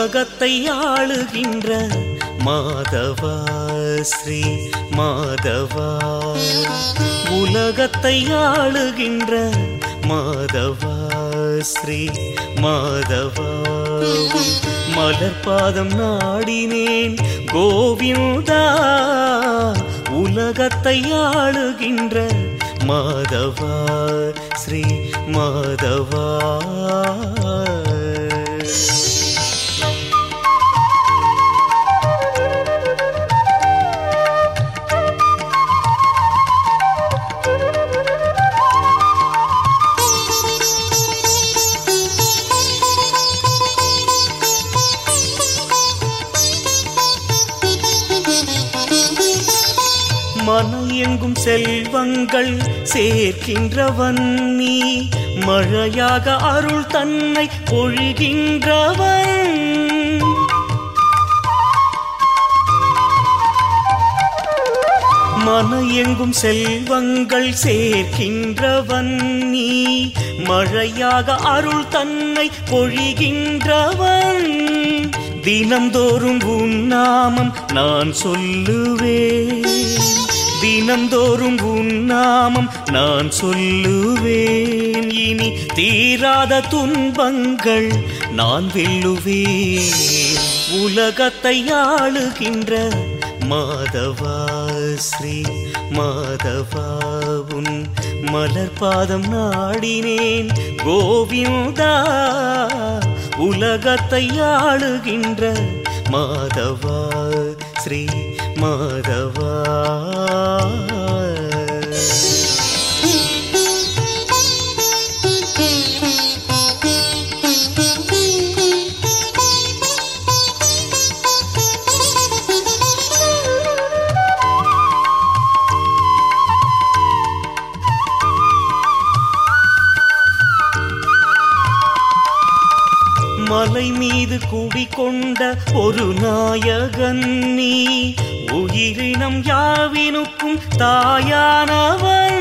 உலகத்தை ஆளுகின்ற மாதவா ஸ்ரீ மாதவா உலகத்தை ஆளுகின்ற மாதவா ஸ்ரீ மாதவா மலர்பாதம் நாடினேன் கோவிந்தா உலகத்தை ஆளுகின்ற மாதவா ஸ்ரீ மாதவா மன எங்கும் செல்வங்கள் சேர்க்கின்றவன் நீ மழையாக அருள் தன்னை பொழிகின்றவன் மன எங்கும் செல்வங்கள் சேர்க்கின்றவன் நீ மழையாக அருள் தன்னை பொழிகின்றவன் தினம்தோறும் உன் நாமம் நான் சொல்லுவேன் தினம்தோறும் உன் நாமம் நான் சொல்லுவேன் இனி தீராத துன்பங்கள் நான் வெல்லுவேன் உலகத்தை ஆளுகின்ற மாதவா ஸ்ரீ மாதவா உன் மலர் பாதம் நாடினேன் கோவிந்தா உலகத்தை ஆளுகின்ற மாதவா ஸ்ரீ மாதவா மலை மீது குடிகொண்ட ஒரு நாயகன் நீ உயிரினம் யாவினுக்கும் தாயானவன்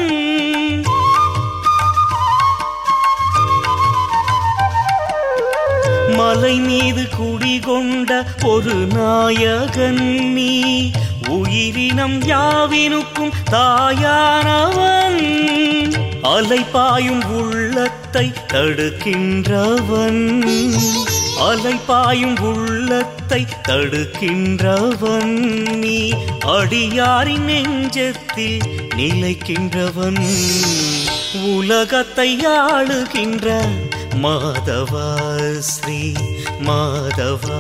மலை மீது குடிகொண்ட ஒரு நாயகன் நீ உயிரினம் யாவினுக்கும் தாயானவன் அலைபாயும் உள்ளத்தை தடுக்கின்றவன் அலைபாயும் உள்ளத்தை தடுக்கின்றவன் நீ அடியாரின் நெஞ்சத்தில் நிலைக்கின்றவன் உலகத்தை ஆளுகின்ற மாதவா ஸ்ரீ மாதவா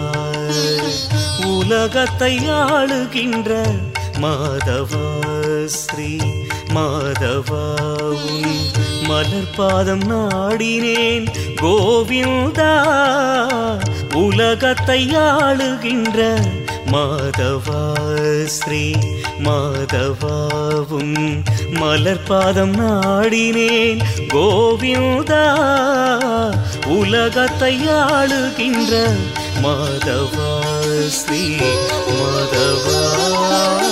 உலகத்தை ஆளுகின்ற மாதவா ஸ்ரீ மாதவாவும் மலர் பாதம் நாடினேன் கோவிந்தா உலகத்தை ஆளுகின்ற மாதவா ஸ்ரீ மாதவாவும் மலர் பாதம் நாடினேன் கோவிந்தா உலகத்தை ஆளுகின்ற மாதவா ஸ்ரீ மாதவா